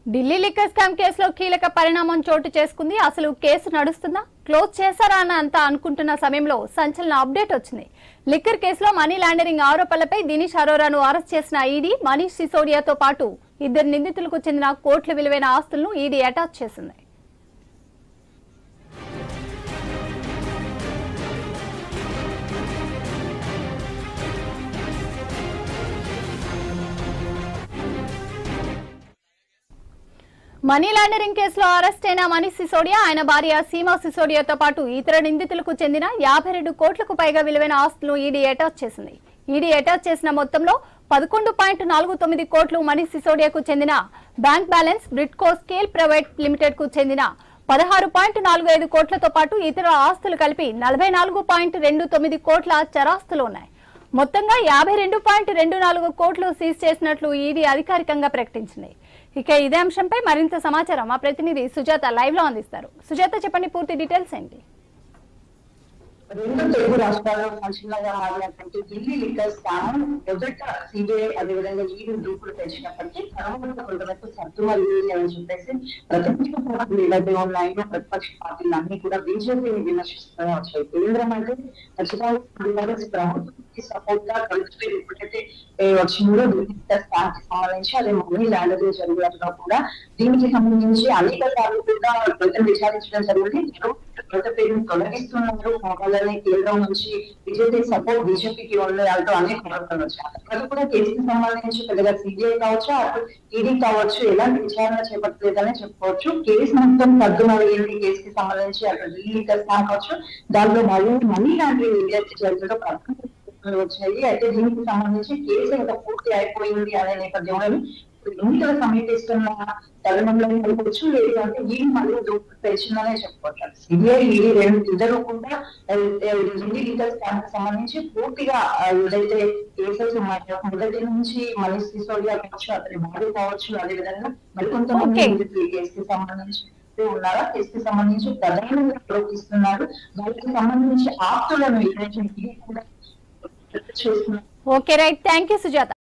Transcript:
Delhi liquor scam కేసులో కీలక పరిణామం చోటు చేసుకుంది అసలు కేసు నడుస్తుందా క్లోజ్ చేశారా అని అంతా అనుకుంటున్న సమయంలో సంచలన అప్డేట్ వచ్చింది లిక్కర్ కేసులో మనీ లాండరింగ్ ఆరోపణలపై దినేష్ అరోరాను అరెస్ట్ చేసిన ఈడీ మనీష్ సిసోడియాతో పాటు ఇద్దరు నిందితులకు చెందిన కోట్ల విలువైన ఆస్తులను ఈడీ అటాచ్ చేసింది మనీ లాండరింగ్ కేసులో అరెస్ట్ అయిన మనీష్ సిసోడియా ఆయన భార్య సీమా సిసోడియాతో పాటు ఇతర నిందితులకు చెందిన యాభై రెండు కోట్లకు పైగా విలువైన ఆస్తులను ఈడీ అటాచ్ చేసింది ఈడీ అటాచ్ చేసిన మొత్తంలో పదకొండు పాయింట్ నాలుగు తొమ్మిది కోట్లు మనీష్ సిసోడియాకు చెందిన bank balance Bridco scale private limited కు చెందిన పదహారు పాయింట్ నాలుగు ఐదు కోట్లతో పాటు ఇతర ఆస్తులు కలిపి నలభై నాలుగు పాయింట్ రెండు తొమ్మిది కోట్ల చరాస్తులు ఉన్నాయి మొత్తంగా యాభై రెండు పాయింట్ రెండు నాలుగు కోట్లు సీజ్ చేసినట్లు ఈడీ అధికారికంగా ప్రకటించింది ఇక ఇదే అంశంపై మరింత సమాచారం మా ప్రతినిధి సుజాత లైవ్ లో అందిస్తారు సుజాత చెప్పండి పూర్తి డీటెయిల్స్ ఏంటి రెండు తెలుగు రాష్ట్రాల్లో సంచలనంగా మారినటువంటి ఢిల్లీ లిక్కర్ స్కామ్ మొదట సిబిఐ అదేవిధంగా ఈడీ దూకుడు తెచ్చినప్పటికీ తర్వాత కొంతవరకు సర్దుమల్లి అని చెప్పేసి ప్రతిపక్ష పార్టీలు ఏవైతే ఉన్నాయో ప్రతిపక్ష పార్టీలు అన్ని కూడా బీజేపీని విమర్శిస్తూనే వచ్చాయి కేంద్రం అంటే ఖచ్చితంగా కాంగ్రెస్ ప్రభుత్వానికి సపోర్ట్ గా కలిసి ఎప్పుడైతే ఏ, వచ్చిందో ఢిల్లీ లిక్కర్ స్కామ్ కి సంబంధించి అదే మనీ లాండరింగ్ జరిగినట్టుగా కూడా దీనికి సంబంధించి అనేక సార్లు కూడా ప్రజలు విచారించడం జరిగింది ప్రజల పేరును తొలగిస్తున్నారు కావాలని కేంద్రం నుంచి బీజేపీ సపోర్ట్ బీజేపీకి ఉంది అంటూ అనేక ఆరోపణలు వచ్చాయి అది కూడా కేసుకి సంబంధించి పెద్దగా సిబిఐ కావచ్చు అటు ఈడీ కావచ్చు ఎలాంటి విచారణ చేపట్టలేదని చెప్పుకోవచ్చు కేసు మొత్తం తగ్గుమయ్యింది కేసుకి సంబంధించి అటు ఢిల్లీ స్కామ్ కావచ్చు దాంట్లో మరియు మనీ లాండరింగ్ ఇండియా జరిగిన ప్రధాన వచ్చాయి అయితే దీనికి సంబంధించి కేసు ఇంకా పూర్తి అయిపోయింది అనే నేపథ్యంలో ఎన్నికల సమీపిస్తున్న తరుణంలో అనుకోవచ్చు లేదు అంటే వీళ్ళు మళ్ళీ దూకు తెచ్చిందనే చెప్పుకోవచ్చు సిబిఐ ఈడీ రెండు ఇద్దరు కూడా ఎన్నికల స్కామ్ సంబంధించి పూర్తిగా ఆ, ఏదైతే కేసెస్ ఉన్నాయో మొదటి నుంచి మనీష్ సిసోడియా కావచ్చు అతని భార్య కావచ్చు అదేవిధంగా మరికొంతమంది Okay. నిందితులు ఈ కేసుకి సంబంధించి ఉన్నారా కేసుకి సంబంధించి ప్రధానంగా ఆరోపిస్తున్నారు వాళ్ళకి సంబంధించి ఆస్తులను ఈరోజు ఈడీ కూడా చేస్తున్నారు okay right thank you Sujatha